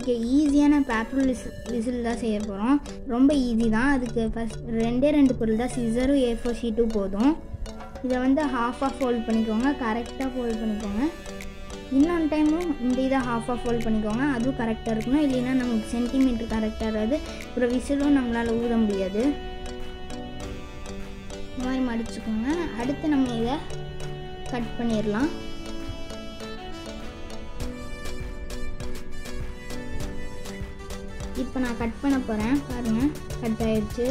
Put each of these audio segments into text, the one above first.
இன்றைக்கி ஈஸியான paper whistle whistle தான் செய்ய போகிறோம் ரொம்ப ஈஸி தான் அதுக்கு ஃபஸ்ட் ரெண்டே ரெண்டு பொருள் தான் சிசரும் ஏ ஃபோர் ஷீட்டும் போதும் இதை வந்து ஹாஃபாக ஃபோல்ட் பண்ணிக்கோங்க கரெக்டாக ஃபோல்ட் பண்ணிக்கோங்க இன்னொன்று டைமும் இந்த இதை ஹாஃபாக ஃபோல்ட் பண்ணிக்கோங்க அதுவும் கரெக்டாக இருக்கணும் இல்லைன்னா நமக்கு சென்டிமீட்டர் கரெக்டாக இருக்காது அப்புறம் விசிலும் நம்மளால் ஊத முடியாது இந்த மாதிரி மடிச்சுக்கோங்க அடுத்து நம்ம இதை கட் பண்ணிடலாம் இப்போ நான் கட் பண்ண போகிறேன் பாருங்கள் கட் ஆயிடுச்சு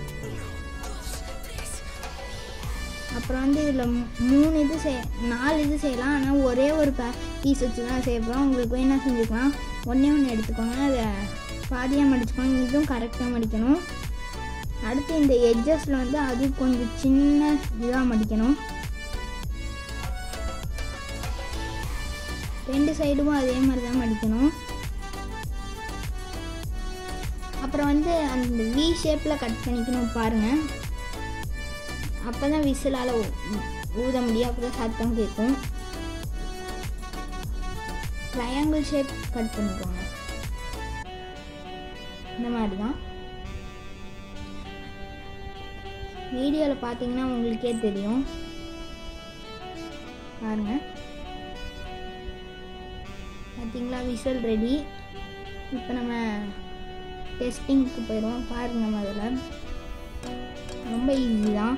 அப்புறம் வந்து இதில் மூணு இது செய் நாலு இது செய்யலாம் ஆனால் ஒரே ஒரு பே பீஸ் வச்சு தான் செய்ய போகிறோம் உங்களுக்கு வேணால் செஞ்சுக்கலாம் ஒன்றே ஒன்று எடுத்துக்கோங்க அதை பாதியாக மடிச்சுக்கோங்க இதுவும் கரெக்டாக மடிக்கணும் அடுத்து இந்த எட்ஜஸில் வந்து அது கொஞ்சம் சின்ன இதாக மடிக்கணும் ரெண்டு சைடும் அதே மாதிரி தான் மடிக்கணும் அப்புறம் வந்து அந்த வி ஷேப்பில் கட் பண்ணிக்கணும் பாருங்கள் அப்போ தான் விசிலால் ஊத முடியும் அப்போ தான் சத்தம் கேட்கும் ட்ரையாங்கிள் ஷேப் கட் பண்ணிக்கோங்க இந்த மாதிரி தான் வீடியோவில் பார்த்தீங்கன்னா உங்களுக்கே தெரியும் பாருங்க பார்த்தீங்களா விசில் ரெடி இப்போ நம்ம டெஸ்டிங்க்கு போயிடுவோம் பாருங்கள் முதல்ல ரொம்ப ஈஸி தான்